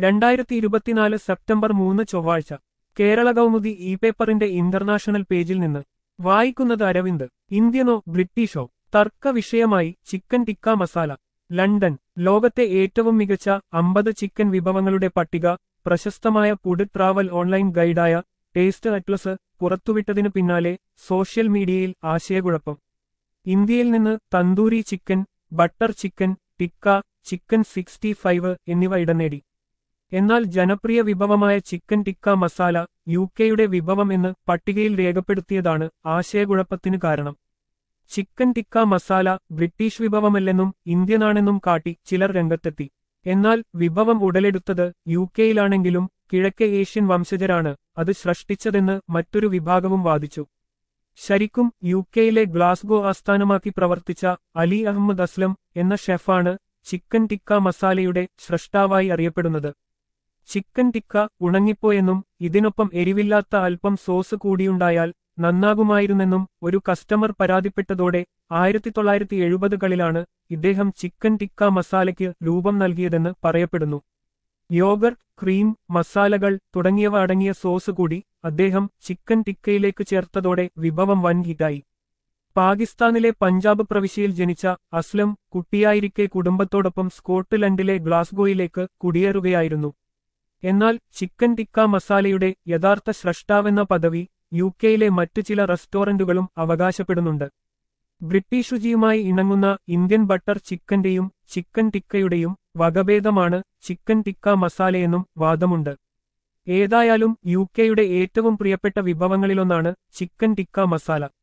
രണ്ടായിരത്തി ഇരുപത്തിനാല് സെപ്റ്റംബർ മൂന്ന് ചൊവ്വാഴ്ച കേരള കൗമുദി ഇ പേപ്പറിന്റെ ഇന്റർനാഷണൽ പേജിൽ നിന്ന് വായിക്കുന്നത് അരവിന്ദ് ഇന്ത്യനോ ബ്രിട്ടീഷോ തർക്ക വിഷയമായി ചിക്കൻ ടിക്ക മസാല ലണ്ടൻ ലോകത്തെ ഏറ്റവും മികച്ച അമ്പത് ചിക്കൻ വിഭവങ്ങളുടെ പട്ടിക പ്രശസ്തമായ ഫുഡ് ട്രാവൽ ഓൺലൈൻ ഗൈഡായ ടേസ്റ്റ് അറ്റ്ലസ് പുറത്തുവിട്ടതിനു പിന്നാലെ സോഷ്യൽ മീഡിയയിൽ ആശയക്കുഴപ്പം ഇന്ത്യയിൽ നിന്ന് tandoori chicken butter chicken tikka chicken sixty five എന്നിവ ഇടം നേടി എന്നാൽ ജനപ്രിയ വിഭവമായ ചിക്കൻ ടിക്ക മസാല യു കെയുടെ വിഭവം എന്ന് പട്ടികയിൽ രേഖപ്പെടുത്തിയതാണ് ആശയക്കുഴപ്പത്തിനു കാരണം ചിക്കൻ ടിക്ക മസാല ബ്രിട്ടീഷ് വിഭവമല്ലെന്നും ഇന്ത്യനാണെന്നും കാട്ടി ചിലർ രംഗത്തെത്തി എന്നാൽ വിഭവം ഉടലെടുത്തത് യു കെയിലാണെങ്കിലും കിഴക്കേ ഏഷ്യൻ വംശജരാണ് അത് സൃഷ്ടിച്ചതെന്ന് മറ്റൊരു വിഭാഗവും വാദിച്ചു ശരിക്കും യു കെയിലെ ഗ്ലാസ്ഗോ ആസ്ഥാനമാക്കി പ്രവർത്തിച്ച അലി അഹമ്മദ് അസ്ലം എന്ന ഷെഫാണ് ചിക്കൻ ടിക്ക മസാലയുടെ സൃഷ്ടാവായി അറിയപ്പെടുന്നത് ചിക്കൻ ടിക്ക ഉണങ്ങിപ്പോയെന്നും ഇതിനൊപ്പം എരിവില്ലാത്ത അല്പം സോസ് കൂടിയുണ്ടായാൽ നന്നാകുമായിരുന്നെന്നും ഒരു കസ്റ്റമർ പരാതിപ്പെട്ടതോടെ ആയിരത്തി തൊള്ളായിരത്തി എഴുപതുകളിലാണ് ഇദ്ദേഹം ചിക്കൻ ടിക്ക മസാലയ്ക്ക് രൂപം നൽകിയതെന്ന് പറയപ്പെടുന്നു യോഗർ ക്രീം മസാലകൾ തുടങ്ങിയവ അടങ്ങിയ സോസ് കൂടി അദ്ദേഹം ചിക്കൻ ടിക്കയിലേക്ക് ചേർത്തതോടെ വിഭവം വൻ ഹിറ്റായി പാകിസ്ഥാനിലെ പഞ്ചാബ് പ്രവിശ്യയിൽ ജനിച്ച അസ്ലം കുട്ടിയായിരിക്കെ കുടുംബത്തോടൊപ്പം സ്കോട്ട്ലൻഡിലെ ഗ്ലാസ്ഗോയിലേക്ക് കുടിയേറുകയായിരുന്നു എന്നാൽ ചിക്കൻ ടിക്ക മസാലയുടെ യഥാർത്ഥ സ്രഷ്ടാവെന്ന പദവി യു കെയിലെ മറ്റു ചില റെസ്റ്റോറന്റുകളും അവകാശപ്പെടുന്നുണ്ട് ബ്രിട്ടീഷ് രുചിയുമായി ഇണങ്ങുന്ന ഇന്ത്യൻ ബട്ടർ ചിക്കന്റെയും ചിക്കൻ ടിക്കയുടെയും വകഭേദമാണ് ചിക്കൻ ടിക്ക മസാലയെന്നും വാദമുണ്ട് ഏതായാലും യു കെയുടെ ഏറ്റവും പ്രിയപ്പെട്ട വിഭവങ്ങളിലൊന്നാണ് ചിക്കൻ ടിക്ക മസാല